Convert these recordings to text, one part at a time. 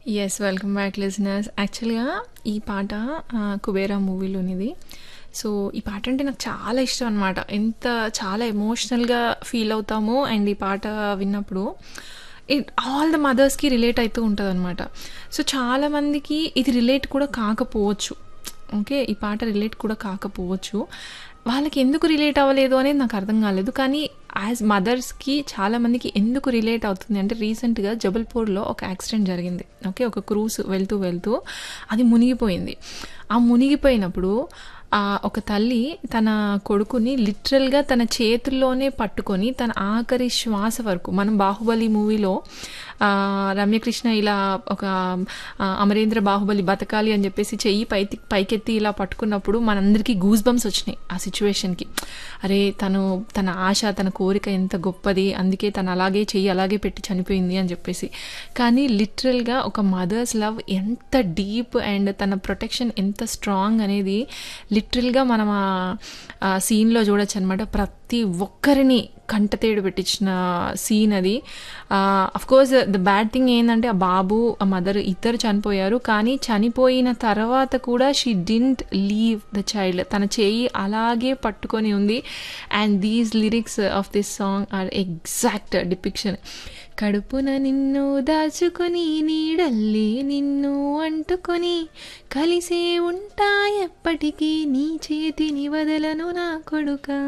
Yes. Welcome back listeners. యాక్చువల్‌గా ఈ పాట ఆహ్, 'కుబేరా' మూవీలోనిది. సో, ఈ పాట అంటే నాకు చాలా ఇష్టం అనమాట. ఎంత చాలా ఎమోషనల్‌గా ఫీల్ అవుతాము అండ్ ఈ పాట విన్నప్పుడు ఇట్ ఆల్ ద మదర్స్‌కి రిలేట్ అయితూ ఉంటదనమాట. సో, చాలామందికి ఇది రిలేట్ కూడా కాకపోవచ్చు. ఓకే. ఈ పాట రిలేట్ కూడా కాకపోవచ్చు. వాళ్ళకి ఎందుకు రిలేట్ అవ్వలేదు అనేది నాకు అర్థం కాలేదు. కానీ యాజ్ మదర్స్‌కి చాలామందికి ఎందుకు రిలేట్ అవుతుంది అంటే రీసెంట్‌గా జబల్పూర్‌లో ఒక యాక్సిడెంట్ జరిగింది. ఓకే. ఒక క్రూజ్ వెళ్తూ వెళ్తూ అది మునిగిపోయింది. ఆ మునిగిపోయినప్పుడు ఆహ్, ఒక తల్లి తన కొడుకుని లిటరల్‌గా తన చేతుల్లోనే పట్టుకొని తన ఆఖరి శ్వాస వరకు మనం 'బాహుబలి' మూవీలో ఆహ్, రమ్యకృష్ణ ఇలా ఒక ఆహ్, అమరేంద్ర బాహుబలి బతకాలి అని చెప్పేసి చెయ్యి పైకి పైకెత్తి ఇలా పట్టుకున్నప్పుడు మనందరికీ గూస్ బంప్స్ వచ్చినాయి ఆ సిచ్యువేషన్‌కి. అరే! తను తన ఆశ, తన కోరిక ఎంత గొప్పది. అందుకే తను అలాగే చెయ్యి అలాగే పెట్టి చనిపోయింది అని చెప్పేసి. కానీ లిటరల్‌గా ఒక మదర్స్ లవ్ ఎంత డీప్ అండ్ తన ప్రొటెక్షన్ ఎంత స్ట్రాంగ్ అనేది లిటరల్‌గా మనం ఆహ్, ఆ సీన్‌లో చూడొచ్చనమాట. ప్రతి ఒక్కరిని కంటతేడు పెట్టించిన సీన్ అది. ఆహ్, అఫ్‌కోర్స్ ద బ్యాడ్ థింగ్ ఏందంటే ఆ బాబు, ఆ మదర్ ఇద్దరు చనిపోయారు. కానీ చనిపోయిన తర్వాత కూడా she didn't leave the child. తన చెయ్యి అలాగే పట్టుకొని ఉంది. And these lyrics of this song are exact depiction. కడుపున నిన్ను దాచుకొని నీడల్లే నిన్ను అంటుకొని కలిసే ఉంటా ఎప్పటికీ నీ చేతిని వదలను నా కొడుకా.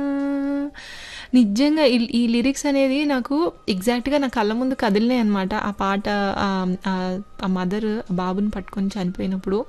నిజంగా ఈ ఈ లిరిక్స్ అనేది నాకు ఎగ్జాక్ట్‌గా నా కళ్ళ ముందు కదిలినాయి అనమాట. ఆ పాట ఆహ్, ఆహ్, ఆ మదర్ బాబుని పట్టుకొని చనిపోయినప్పుడు.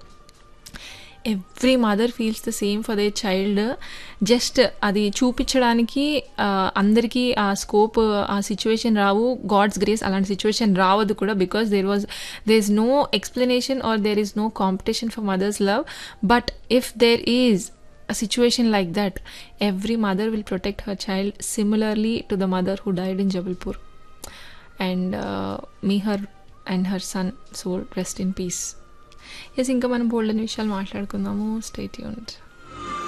Every mother feels the same for their child. Just అది చూపించడానికి ఆహ్, అందరికీ ఆ స్కోప్ ఆ సిచ్యువేషన్ రావు. గాడ్స్ గ్రేస్ అలాంటి సిచ్యువేషన్ రావద్దు కూడా. Because there was there is no explanation or there is no competition for mother's love. But if there is a situation like that, every mother will protect her child similarly to the mother who died in Jabalpur. And uh, may her and her son soul rest in peace. Yes ఇంకా మనం బోల్డని విషయాలు మాట్లాడుకుందాము. Stay tuned.